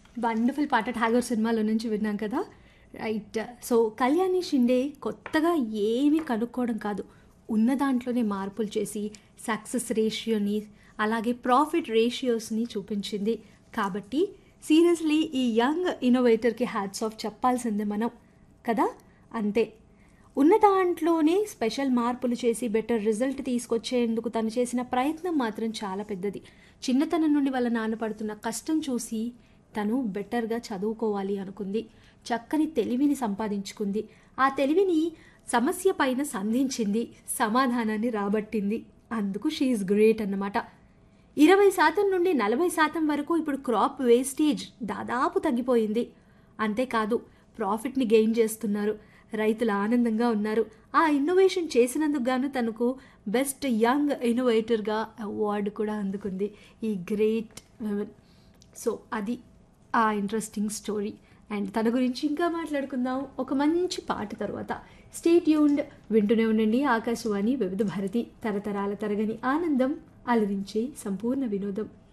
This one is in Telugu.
వండర్ఫుల్ పాట ఠాగూర్ సినిమాలో నుంచి విన్నాం కదా రైట్ సో కళ్యాణి షిండే కొత్తగా ఏమీ కనుక్కోవడం కాదు ఉన్న దాంట్లోనే మార్పులు చేసి సక్సెస్ రేషియోని అలాగే ప్రాఫిట్ రేషియోస్ని చూపించింది కాబట్టి సీరియస్లీ ఈ యంగ్ ఇన్నోవేటర్కి హ్యాట్స్ ఆఫ్ చెప్పాల్సిందే మనం కదా అంతే ఉన్న దాంట్లోనే స్పెషల్ మార్పులు చేసి బెటర్ రిజల్ట్ తీసుకొచ్చేందుకు తను చేసిన ప్రయత్నం మాత్రం చాలా పెద్దది చిన్నతనం నుండి వాళ్ళ నాన్న పడుతున్న కష్టం చూసి తను బెటర్గా చదువుకోవాలి అనుకుంది చక్కని తెలివిని సంపాదించుకుంది ఆ తెలివిని సమస్య పైన సంధించింది సమాధానాన్ని రాబట్టింది అందుకు షీఈ్ గ్రేట్ అన్నమాట ఇరవై శాతం నుండి నలభై శాతం వరకు ఇప్పుడు క్రాప్ వేస్టేజ్ దాదాపు తగ్గిపోయింది అంతేకాదు ప్రాఫిట్ని గెయిన్ చేస్తున్నారు రైతులు ఆనందంగా ఉన్నారు ఆ ఇన్నోవేషన్ చేసినందుకు గాను తనకు బెస్ట్ యంగ్ ఇన్నోవేటర్గా అవార్డు కూడా అందుకుంది ఈ గ్రేట్ విమెన్ సో అది ఆ ఇంట్రెస్టింగ్ స్టోరీ అండ్ తన గురించి ఇంకా మాట్లాడుకుందాం ఒక మంచి పాట తర్వాత స్టేట్ యూన్డ్ వింటూనే ఉండండి ఆకాశవాణి వివిధ భారతి తరతరాల తరగని ఆనందం అలరించే సంపూర్ణ వినోదం